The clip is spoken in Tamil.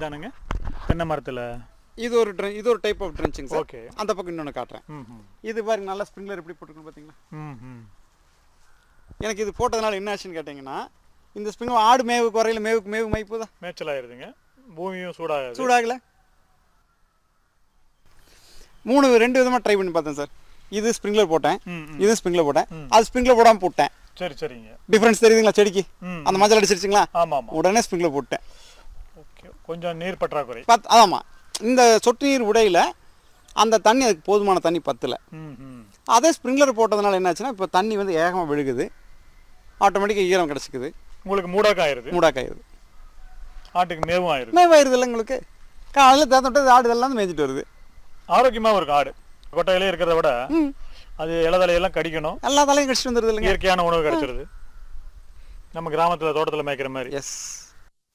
இதானுங்க தென்னை மரத்தில் இது ஒரு ட்ரெ இது ஒரு type of trenching sir okay அந்த பக்கம் இன்னொன்று காட்டுறேன் ம் ம் இது பாருங்க நல்லா ஸ்ப்ரிங்க்லர் எப்படி போட்டுருக்கணும் பார்த்தீங்களா ம் ம் எனக்கு இது போட்டதுனால என்ன ஆச்சுன்னு கேட்டிங்கன்னா இந்த ஸ்ப்ரிங் ஆடு மேவு குறையில மேவுக்கு மேவு மைப்புதா மேய்ச்சல் ஆயிருதுங்க பூமியும் சூடாகுது சூடாகல மூணு ரெண்டு விதமாக ட்ரை பண்ணி பார்த்தேன் சார் இது ஸ்ப்ரிங்க்லர் போட்டேன் ம் ம் இது ஸ்ப்ரிங்க்லர் போட்டேன் ம். அது ஸ்ப்ரிங்க்லர் போடாமல் போட்டேன் சரி சரிங்க டிஃப்ரென்ஸ் தெரியுதுங்களா செடிக்கு ம் அந்த மஞ்சள் அடிச்சிருச்சுங்களா ஆமாம் ஆமாம் உடனே ஸ்ப்ரிங்க்லர் போட்டேன் ஓகே கொஞ்சம் நீர் பற்றாக்குறை பத் ஆமாம் இந்த சொட்டு நீர் உடையில அந்த தண்ணி அதுக்கு போதுமான தண்ணி பத்தல ம் ம் அதே ஸ்ப்ரிங்க்லர் போட்டதுனால என்னாச்சுன்னா இப்போ தண்ணி வந்து ஏகமாக விழுகுது ஆட்டோமேட்டிக்காக ஈரம் கிடச்சிக்குது உங்களுக்கு மூடாக்கம் ஆயிருது மூடாக்காயிருது ஆட்டுக்கு மேவும் ஆயிருது மேவாயிருது இல்லை உங்களுக்கு காலையில் தேர்ந்தோட்டு ஆடு இதெல்லாம் மேய்ச்சிட்டு வருது ஆரோக்கியமாகவும் இருக்கும் ஆடு கொட்டையிலே இருக்கிறத விட ம் அது இலதலையெல்லாம் கடிக்கணும் எல்லா தலையும் கடிச்சிட்டு வந்துடுது இல்லைங்க இயற்கையான உணவு கிடைச்சிருது நம்ம கிராமத்தில் தோட்டத்தில் மேய்க்கிற மாதிரி எஸ்